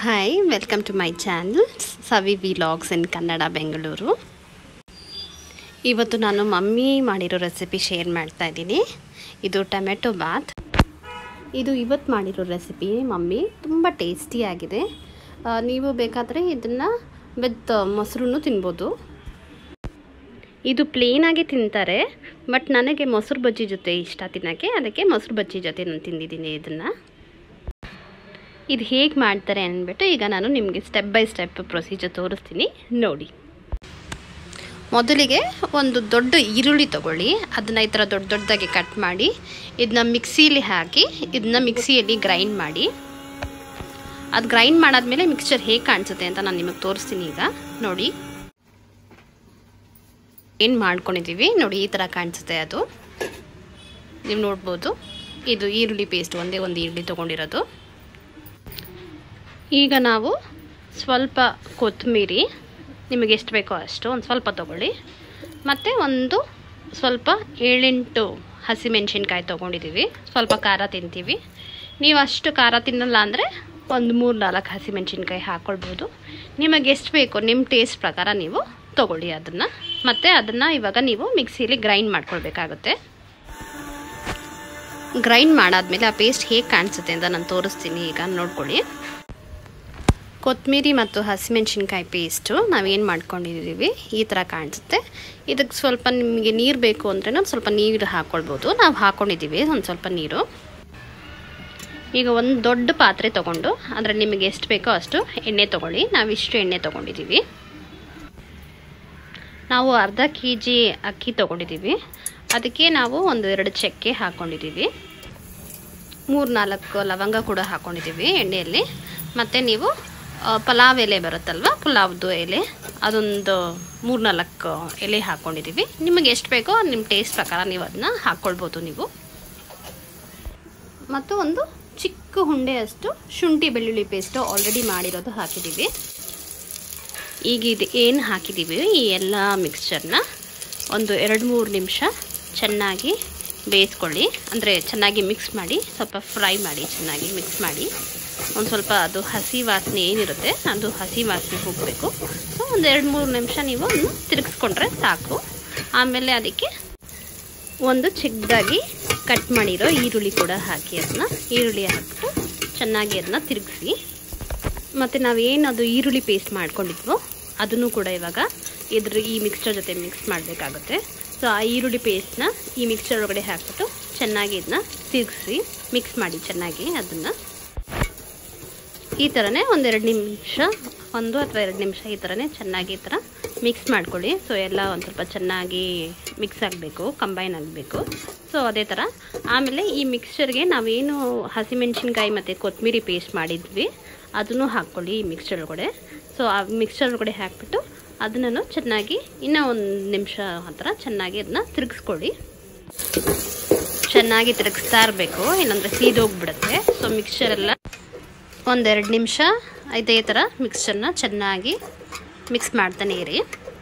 hi welcome to my channel Savi vlogs in Kannada Bengaluru ಇವತ್ತು ನಾನು mummy ಮಾಡಿರೋ ರೆಸಿಪಿ ಶೇರ್ ಮಾಡ್ತಾ ಇದ್ದೀನಿ ಇದು ಟೊಮೆಟೊ ಬಾತ್ ಇದು ಇವತ್ತು ಮಾಡಿರೋ ರೆಸಿಪಿ ಮಮ್ಮಿ ತುಂಬ ಟೇಸ್ಟಿಯಾಗಿದೆ ಆ, ನೀವು ಬೇಕಾದರೆ ಇದನ್ನು ವಿತ್ ಮೊಸರು ತಿನ್ಬೋದು ಇದು ಪ್ಲೇನಾಗಿ ತಿಂತಾರೆ ಬಟ್ ನನಗೆ ಮೊಸರು ಬಜ್ಜಿ ಜೊತೆ ಇಷ್ಟ ತಿನ್ನೋಕ್ಕೆ ಅದಕ್ಕೆ ಮೊಸರು ಬಜ್ಜಿ ಜೊತೆ ನಾನು ತಿಂದಿದ್ದೀನಿ ಇದನ್ನು ಇದು ಹೇಗೆ ಮಾಡ್ತಾರೆ ಅಂದ್ಬಿಟ್ಟು ಈಗ ನಾನು ನಿಮಗೆ ಸ್ಟೆಪ್ ಬೈ ಸ್ಟೆಪ್ ಪ್ರೊಸೀಜರ್ ತೋರಿಸ್ತೀನಿ ನೋಡಿ ಮೊದಲಿಗೆ ಒಂದು ದೊಡ್ಡ ಈರುಳ್ಳಿ ತಗೊಳ್ಳಿ ಅದನ್ನು ಈ ಥರ ದೊಡ್ಡ ದೊಡ್ಡದಾಗಿ ಕಟ್ ಮಾಡಿ ಇದನ್ನ ಮಿಕ್ಸಿಲಿ ಹಾಕಿ ಇದನ್ನ ಮಿಕ್ಸಿಯಲ್ಲಿ ಗ್ರೈಂಡ್ ಮಾಡಿ ಅದು ಗ್ರೈಂಡ್ ಮಾಡಾದ್ಮೇಲೆ ಮಿಕ್ಸ್ಚರ್ ಹೇಗೆ ಕಾಣಿಸುತ್ತೆ ಅಂತ ನಾನು ನಿಮಗೆ ತೋರಿಸ್ತೀನಿ ಈಗ ನೋಡಿ ಏನು ಮಾಡ್ಕೊಂಡಿದ್ದೀವಿ ನೋಡಿ ಈ ಥರ ಕಾಣಿಸುತ್ತೆ ಅದು ನೀವು ನೋಡ್ಬೋದು ಇದು ಈರುಳ್ಳಿ ಪೇಸ್ಟ್ ಒಂದೇ ಒಂದು ಈರುಳ್ಳಿ ತೊಗೊಂಡಿರೋದು ಈಗ ನಾವು ಸ್ವಲ್ಪ ಕೊತ್ತಂಬರಿ ನಿಮಗೆ ಎಷ್ಟು ಬೇಕೋ ಅಷ್ಟು ಒಂದು ಸ್ವಲ್ಪ ತೊಗೊಳ್ಳಿ ಮತ್ತು ಒಂದು ಸ್ವಲ್ಪ ಏಳೆಂಟು ಹಸಿಮೆಣ್ಸಿನ್ಕಾಯಿ ತೊಗೊಂಡಿದ್ದೀವಿ ಸ್ವಲ್ಪ ಖಾರ ತಿಂತೀವಿ ನೀವು ಅಷ್ಟು ಖಾರ ತಿನ್ನಲ್ಲ ಅಂದರೆ ಒಂದು ಮೂರು ನಾಲ್ಕು ಹಸಿಮೆಣ್ಸಿನ್ಕಾಯಿ ಹಾಕ್ಕೊಳ್ಬೋದು ನಿಮಗೆ ಎಷ್ಟು ಬೇಕೋ ನಿಮ್ಮ ಟೇಸ್ಟ್ ಪ್ರಕಾರ ನೀವು ತೊಗೊಳ್ಳಿ ಅದನ್ನು ಮತ್ತು ಅದನ್ನು ಇವಾಗ ನೀವು ಮಿಕ್ಸಿಲಿ ಗ್ರೈಂಡ್ ಮಾಡ್ಕೊಳ್ಬೇಕಾಗುತ್ತೆ ಗ್ರೈಂಡ್ ಮಾಡಾದ್ಮೇಲೆ ಆ ಪೇಸ್ಟ್ ಹೇಗೆ ಕಾಣಿಸುತ್ತೆ ಅಂತ ನಾನು ತೋರಿಸ್ತೀನಿ ಈಗ ನೋಡ್ಕೊಳ್ಳಿ ಕೊತ್ತಂಬರಿ ಮತ್ತು ಹಸಿಮೆಣ್ಸಿನ್ಕಾಯಿ ಪೇಸ್ಟು ನಾವೇನು ಮಾಡ್ಕೊಂಡಿದ್ದೀವಿ ಈ ಥರ ಕಾಣಿಸುತ್ತೆ ಇದಕ್ಕೆ ಸ್ವಲ್ಪ ನಿಮಗೆ ನೀರು ಬೇಕು ಅಂದರೆ ನಾವು ಸ್ವಲ್ಪ ನೀರು ಹಾಕ್ಕೊಳ್ಬೋದು ನಾವು ಹಾಕ್ಕೊಂಡಿದ್ದೀವಿ ಒಂದು ಸ್ವಲ್ಪ ನೀರು ಈಗ ಒಂದು ದೊಡ್ಡ ಪಾತ್ರೆ ತೊಗೊಂಡು ಅಂದರೆ ನಿಮಗೆ ಎಷ್ಟು ಬೇಕೋ ಅಷ್ಟು ಎಣ್ಣೆ ತೊಗೊಳ್ಳಿ ನಾವಿಷ್ಟು ಎಣ್ಣೆ ತೊಗೊಂಡಿದ್ದೀವಿ ನಾವು ಅರ್ಧ ಕೆ ಜಿ ಅಕ್ಕಿ ತೊಗೊಂಡಿದ್ದೀವಿ ಅದಕ್ಕೆ ನಾವು ಒಂದು ಎರಡು ಚಕ್ಕೆ ಹಾಕ್ಕೊಂಡಿದ್ದೀವಿ ಮೂರು ನಾಲ್ಕು ಲವಂಗ ಕೂಡ ಹಾಕ್ಕೊಂಡಿದ್ದೀವಿ ಎಣ್ಣೆಯಲ್ಲಿ ಮತ್ತು ನೀವು ಪಲಾವ್ ಎಲೆ ಬರುತ್ತಲ್ವ ಪಲಾವ್ದು ಎಲೆ ಅದೊಂದು ಮೂರು ನಾಲ್ಕು ಎಲೆ ಹಾಕ್ಕೊಂಡಿದ್ದೀವಿ ನಿಮಗೆ ಎಷ್ಟು ಬೇಕೋ ನಿಮ್ಮ ಟೇಸ್ಟ್ ಪ್ರಕಾರ ನೀವು ಅದನ್ನ ಹಾಕ್ಕೊಳ್ಬೋದು ನೀವು ಮತ್ತು ಒಂದು ಚಿಕ್ಕ ಹುಂಡೆಯಷ್ಟು ಶುಂಠಿ ಬೆಳ್ಳುಳ್ಳಿ ಪೇಸ್ಟು ಆಲ್ರೆಡಿ ಮಾಡಿರೋದು ಹಾಕಿದ್ದೀವಿ ಈಗ ಇದು ಏನು ಹಾಕಿದ್ದೀವಿ ಈ ಎಲ್ಲ ಮಿಕ್ಸ್ಚರ್ನ ಒಂದು ಎರಡು ಮೂರು ನಿಮಿಷ ಚೆನ್ನಾಗಿ ಬೇಯಿಸ್ಕೊಳ್ಳಿ ಅಂದರೆ ಚೆನ್ನಾಗಿ ಮಿಕ್ಸ್ ಮಾಡಿ ಸ್ವಲ್ಪ ಫ್ರೈ ಮಾಡಿ ಚೆನ್ನಾಗಿ ಮಿಕ್ಸ್ ಮಾಡಿ ಒಂದು ಸ್ವಲ್ಪ ಅದು ಹಸಿ ವಾಸನೆ ಏನಿರುತ್ತೆ ಅದು ಹಸಿ ವಾಸನೆ ಹೋಗಬೇಕು ಸೊ ಒಂದು ಎರಡು ಮೂರು ನಿಮಿಷ ನೀವು ಅದನ್ನು ತಿರುಗಿಸ್ಕೊಂಡ್ರೆ ಸಾಕು ಆಮೇಲೆ ಅದಕ್ಕೆ ಒಂದು ಚಿಕ್ಕದಾಗಿ ಕಟ್ ಮಾಡಿರೋ ಈರುಳ್ಳಿ ಕೂಡ ಹಾಕಿ ಅದನ್ನ ಈರುಳ್ಳಿ ಹಾಕ್ಬಿಟ್ಟು ಚೆನ್ನಾಗಿ ಅದನ್ನ ತಿರುಗಿಸಿ ಮತ್ತು ನಾವೇನು ಅದು ಈರುಳ್ಳಿ ಪೇಸ್ಟ್ ಮಾಡ್ಕೊಂಡಿದ್ವೋ ಅದನ್ನು ಕೂಡ ಇವಾಗ ಇದ್ರ ಈ ಮಿಕ್ಸ್ಚರ್ ಜೊತೆ ಮಿಕ್ಸ್ ಮಾಡಬೇಕಾಗುತ್ತೆ ಸೊ ಆ ಈರುಳ್ಳಿ ಪೇಸ್ಟ್ನ ಈ ಮಿಕ್ಸ್ಚರ್ ಒಳಗಡೆ ಹಾಕ್ಬಿಟ್ಟು ಚೆನ್ನಾಗಿ ಇದನ್ನ ತಿರುಗಿಸಿ ಮಿಕ್ಸ್ ಮಾಡಿ ಚೆನ್ನಾಗಿ ಅದನ್ನು ಈ ಥರನೇ ಒಂದೆರಡು ನಿಮಿಷ ಒಂದು ಅಥವಾ ಎರಡು ನಿಮಿಷ ಈ ಥರನೇ ಚೆನ್ನಾಗಿ ಈ ಥರ ಮಿಕ್ಸ್ ಮಾಡ್ಕೊಳ್ಳಿ ಸೊ ಎಲ್ಲ ಒಂದು ಸ್ವಲ್ಪ ಚೆನ್ನಾಗಿ ಮಿಕ್ಸ್ ಆಗಬೇಕು ಕಂಬೈನ್ ಆಗಬೇಕು ಸೊ ಅದೇ ಥರ ಆಮೇಲೆ ಈ ಮಿಕ್ಸ್ಚರ್ಗೆ ನಾವೇನು ಹಸಿಮೆಣ್ಸಿನ್ಕಾಯಿ ಮತ್ತು ಕೊತ್ತಂಬರಿ ಪೇಸ್ಟ್ ಮಾಡಿದ್ವಿ ಅದನ್ನು ಹಾಕ್ಕೊಳ್ಳಿ ಈ ಮಿಕ್ಸ್ಚರ್ ಒಳಗಡೆ ಸೊ ಆ ಮಿಕ್ಸ್ಚರ್ ಒಳಗಡೆ ಹಾಕ್ಬಿಟ್ಟು ಅದನ್ನು ಚೆನ್ನಾಗಿ ಇನ್ನೂ ಒಂದು ನಿಮಿಷ ಹತ್ರ ಚೆನ್ನಾಗಿ ಅದನ್ನ ತಿರುಗಿಸ್ಕೊಳ್ಳಿ ಚೆನ್ನಾಗಿ ತಿರುಗಿಸ್ತಾ ಇರಬೇಕು ಇಲ್ಲಾಂದರೆ ಸೀದೋಗ್ಬಿಡುತ್ತೆ ಸೊ ಮಿಕ್ಸ್ಚರ್ ಎಲ್ಲ ಒಂದೆರಡು ನಿಮಿಷ ಇದೇ ಥರ ಮಿಕ್ಸ್ಚರ್ನ ಚೆನ್ನಾಗಿ ಮಿಕ್ಸ್ ಮಾಡ್ತಾನೆ ಇರಿ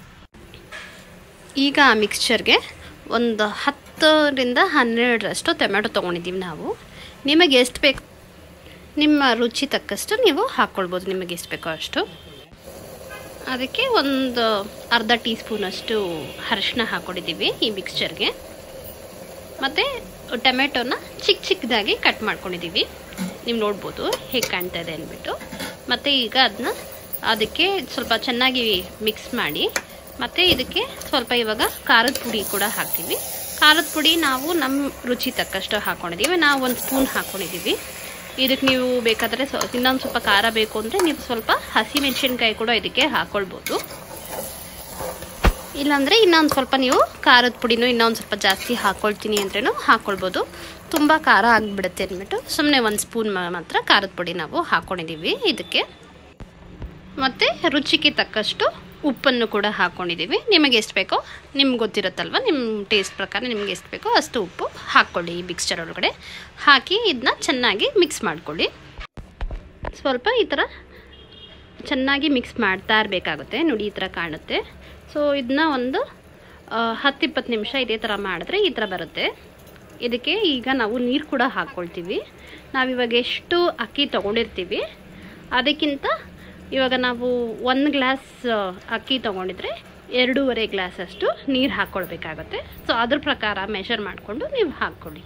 ಈಗ ಆ ಮಿಕ್ಸ್ಚರ್ಗೆ ಒಂದು ಹತ್ತರಿಂದ ಹನ್ನೆರಡರಷ್ಟು ಟೊಮೆಟೊ ತೊಗೊಂಡಿದ್ದೀವಿ ನಾವು ನಿಮಗೆ ಎಷ್ಟು ಬೇಕು ನಿಮ್ಮ ರುಚಿ ತಕ್ಕಷ್ಟು ನೀವು ಹಾಕ್ಕೊಳ್ಬೋದು ನಿಮಗೆ ಎಷ್ಟು ಬೇಕೋ ಅಷ್ಟು ಅದಕ್ಕೆ ಒಂದು ಅರ್ಧ ಟೀ ಸ್ಪೂನಷ್ಟು ಅರಿಶಿನ ಹಾಕ್ಕೊಂಡಿದ್ದೀವಿ ಈ ಮಿಕ್ಸ್ಚರ್ಗೆ ಮತ್ತು ಟೊಮೆಟೊನ ಚಿಕ್ಕ ಚಿಕ್ಕದಾಗಿ ಕಟ್ ಮಾಡ್ಕೊಂಡಿದ್ದೀವಿ ನೀವು ನೋಡ್ಬೋದು ಹೇಗೆ ಕಾಣ್ತಾ ಇದೆ ಅಂದ್ಬಿಟ್ಟು ಮತ್ತು ಈಗ ಅದನ್ನ ಅದಕ್ಕೆ ಸ್ವಲ್ಪ ಚೆನ್ನಾಗಿ ಮಿಕ್ಸ್ ಮಾಡಿ ಮತ್ತು ಇದಕ್ಕೆ ಸ್ವಲ್ಪ ಇವಾಗ ಖಾರದ ಪುಡಿ ಕೂಡ ಹಾಕ್ತೀವಿ ಖಾರದ ಪುಡಿ ನಾವು ನಮ್ಮ ರುಚಿ ತಕ್ಕಷ್ಟು ಹಾಕ್ಕೊಂಡಿದ್ದೀವಿ ನಾವು ಒಂದು ಸ್ಪೂನ್ ಹಾಕ್ಕೊಂಡಿದ್ದೀವಿ ಇದಕ್ಕೆ ನೀವು ಬೇಕಾದರೆ ಸ್ವ ಇನ್ನೊಂದು ಸ್ವಲ್ಪ ಖಾರ ಬೇಕು ಅಂದರೆ ನೀವು ಸ್ವಲ್ಪ ಹಸಿಮೆಣಸಿನ್ಕಾಯಿ ಕೂಡ ಇದಕ್ಕೆ ಹಾಕ್ಕೊಳ್ಬೋದು ಇಲ್ಲಾಂದರೆ ಇನ್ನೊಂದು ಸ್ವಲ್ಪ ನೀವು ಖಾರದ ಪುಡಿನೂ ಇನ್ನೊಂದು ಸ್ವಲ್ಪ ಜಾಸ್ತಿ ಹಾಕ್ಕೊಳ್ತೀನಿ ಅಂದ್ರೂ ಹಾಕ್ಕೊಳ್ಬೋದು ತುಂಬ ಖಾರ ಆಗಿಬಿಡುತ್ತೆ ಅಂದ್ಬಿಟ್ಟು ಸುಮ್ಮನೆ ಒಂದು ಸ್ಪೂನ್ ಮಾತ್ರ ಖಾರದ ಪುಡಿ ನಾವು ಹಾಕ್ಕೊಂಡಿದ್ದೀವಿ ಇದಕ್ಕೆ ಮತ್ತು ರುಚಿಗೆ ತಕ್ಕಷ್ಟು ಉಪ್ಪನ್ನು ಕೂಡ ಹಾಕ್ಕೊಂಡಿದ್ದೀವಿ ನಿಮಗೆ ಎಷ್ಟು ಬೇಕೋ ನಿಮ್ಗೆ ಗೊತ್ತಿರುತ್ತಲ್ವ ನಿಮ್ಮ ಟೇಸ್ಟ್ ಪ್ರಕಾರ ನಿಮ್ಗೆ ಎಷ್ಟು ಬೇಕೋ ಅಷ್ಟು ಉಪ್ಪು ಹಾಕ್ಕೊಳ್ಳಿ ಈ ಮಿಕ್ಸ್ಚರ್ ಒಳಗಡೆ ಹಾಕಿ ಇದನ್ನ ಚೆನ್ನಾಗಿ ಮಿಕ್ಸ್ ಮಾಡ್ಕೊಳ್ಳಿ ಸ್ವಲ್ಪ ಈ ಥರ ಚೆನ್ನಾಗಿ ಮಿಕ್ಸ್ ಮಾಡ್ತಾ ಇರಬೇಕಾಗುತ್ತೆ ನೋಡಿ ಈ ಥರ ಕಾಣುತ್ತೆ ಸೊ ಇದನ್ನ ಒಂದು ಹತ್ತಿಪ್ಪತ್ತು ನಿಮಿಷ ಇದೇ ಥರ ಮಾಡಿದ್ರೆ ಈ ಥರ ಬರುತ್ತೆ ಇದಕ್ಕೆ ಈಗ ನಾವು ನೀರು ಕೂಡ ಹಾಕ್ಕೊಳ್ತೀವಿ ನಾವಿವಾಗ ಎಷ್ಟು ಅಕ್ಕಿ ತೊಗೊಂಡಿರ್ತೀವಿ ಅದಕ್ಕಿಂತ ಇವಾಗ ನಾವು ಒಂದು ಗ್ಲಾಸ್ ಅಕ್ಕಿ ತೊಗೊಂಡಿದ್ರೆ ಎರಡೂವರೆ ಗ್ಲಾಸಷ್ಟು ನೀರು ಹಾಕ್ಕೊಳ್ಬೇಕಾಗುತ್ತೆ ಸೊ ಅದ್ರ ಪ್ರಕಾರ ಮೆಷರ್ ಮಾಡಿಕೊಂಡು ನೀವು ಹಾಕ್ಕೊಳ್ಳಿ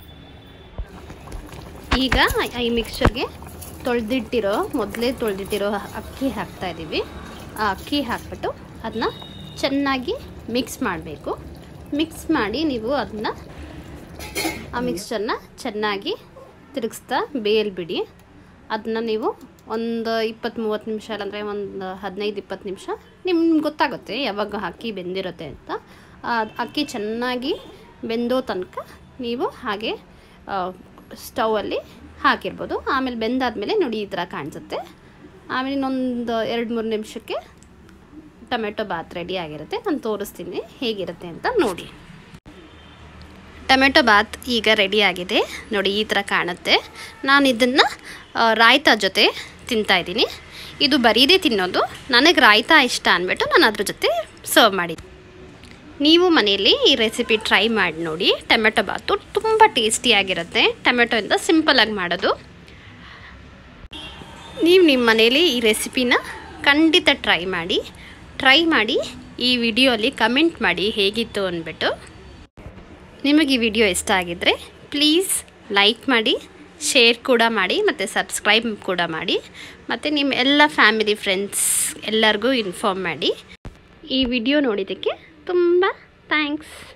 ಈಗ ಈ ಮಿಕ್ಸ್ಚರ್ಗೆ ತೊಳೆದಿಟ್ಟಿರೋ ಮೊದಲೇ ತೊಳೆದಿಟ್ಟಿರೋ ಅಕ್ಕಿ ಹಾಕ್ತಾ ಇದ್ದೀವಿ ಆ ಅಕ್ಕಿ ಹಾಕ್ಬಿಟ್ಟು ಅದನ್ನ ಚೆನ್ನಾಗಿ ಮಿಕ್ಸ್ ಮಾಡಬೇಕು ಮಿಕ್ಸ್ ಮಾಡಿ ನೀವು ಅದನ್ನ ಆ ಮಿಕ್ಸ್ಚರ್ನ ಚೆನ್ನಾಗಿ ತಿರುಗಿಸ್ತಾ ಬೇಯಲ್ಬಿಡಿ ಅದನ್ನ ನೀವು ಒಂದು ಇಪ್ಪತ್ತು ಮೂವತ್ತು ನಿಮಿಷ ಇಲ್ಲಾಂದರೆ ಒಂದು ಹದಿನೈದು ಇಪ್ಪತ್ತು ನಿಮಿಷ ನಿಮ್ಗೆ ಗೊತ್ತಾಗುತ್ತೆ ಯಾವಾಗ ಅಕ್ಕಿ ಬೆಂದಿರುತ್ತೆ ಅಂತ ಆ ಅಕ್ಕಿ ಚೆನ್ನಾಗಿ ಬೆಂದೋ ತನಕ ನೀವು ಹಾಗೆ ಸ್ಟವಲ್ಲಿ ಹಾಕಿರ್ಬೋದು ಆಮೇಲೆ ಬೆಂದಾದಮೇಲೆ ನೋಡಿ ಈ ಥರ ಕಾಣಿಸುತ್ತೆ ಆಮೇಲೆ ಇನ್ನೊಂದು ಎರಡು ಮೂರು ನಿಮಿಷಕ್ಕೆ ಟೊಮೆಟೊ ಬಾತ್ ರೆಡಿ ಆಗಿರುತ್ತೆ ನಾನು ತೋರಿಸ್ತೀನಿ ಹೇಗಿರುತ್ತೆ ಅಂತ ನೋಡಿ ಟೊಮೆಟೊ ಬಾತ್ ಈಗ ರೆಡಿ ಆಗಿದೆ ನೋಡಿ ಈ ಥರ ಕಾಣುತ್ತೆ ನಾನು ಇದನ್ನು ರಾಯ್ತಾ ಜೊತೆ ತಿಂತಾಯಿದ್ದೀನಿ ಇದು ಬರೀದೇ ತಿನ್ನೋದು ನನಗೆ ರಾಯ್ತಾ ಇಷ್ಟ ಅಂದ್ಬಿಟ್ಟು ನಾನು ಅದ್ರ ಜೊತೆ ಸರ್ವ್ ಮಾಡಿದ್ದೆ ನೀವು ಮನೆಯಲ್ಲಿ ಈ ರೆಸಿಪಿ ಟ್ರೈ ಮಾಡಿ ನೋಡಿ ಟೊಮೆಟೊ ಬಾತು ತುಂಬ ಟೇಸ್ಟಿಯಾಗಿರುತ್ತೆ ಟೊಮೆಟೊಯಿಂದ ಸಿಂಪಲಾಗಿ ಮಾಡೋದು ನೀವು ನಿಮ್ಮ ಮನೇಲಿ ಈ ರೆಸಿಪಿನ ಖಂಡಿತ ಟ್ರೈ ಮಾಡಿ ಟ್ರೈ ಮಾಡಿ ಈ ವಿಡಿಯೋಲಿ ಕಮೆಂಟ್ ಮಾಡಿ ಹೇಗಿತ್ತು ಅಂದ್ಬಿಟ್ಟು ನಿಮಗೆ ಈ ವಿಡಿಯೋ ಇಷ್ಟ ಆಗಿದ್ದರೆ ಪ್ಲೀಸ್ ಲೈಕ್ ಮಾಡಿ ಶೇರ್ ಕೂಡ ಮಾಡಿ ಮತ್ತು ಸಬ್ಸ್ಕ್ರೈಬ್ ಕೂಡ ಮಾಡಿ ಮತ್ತು ನಿಮ್ಮ ಎಲ್ಲ ಫ್ಯಾಮಿಲಿ ಫ್ರೆಂಡ್ಸ್ ಎಲ್ಲರಿಗೂ ಇನ್ಫಾರ್ಮ್ ಮಾಡಿ ಈ ವಿಡಿಯೋ ನೋಡಿದ್ದಕ್ಕೆ ತುಂಬ ಥ್ಯಾಂಕ್ಸ್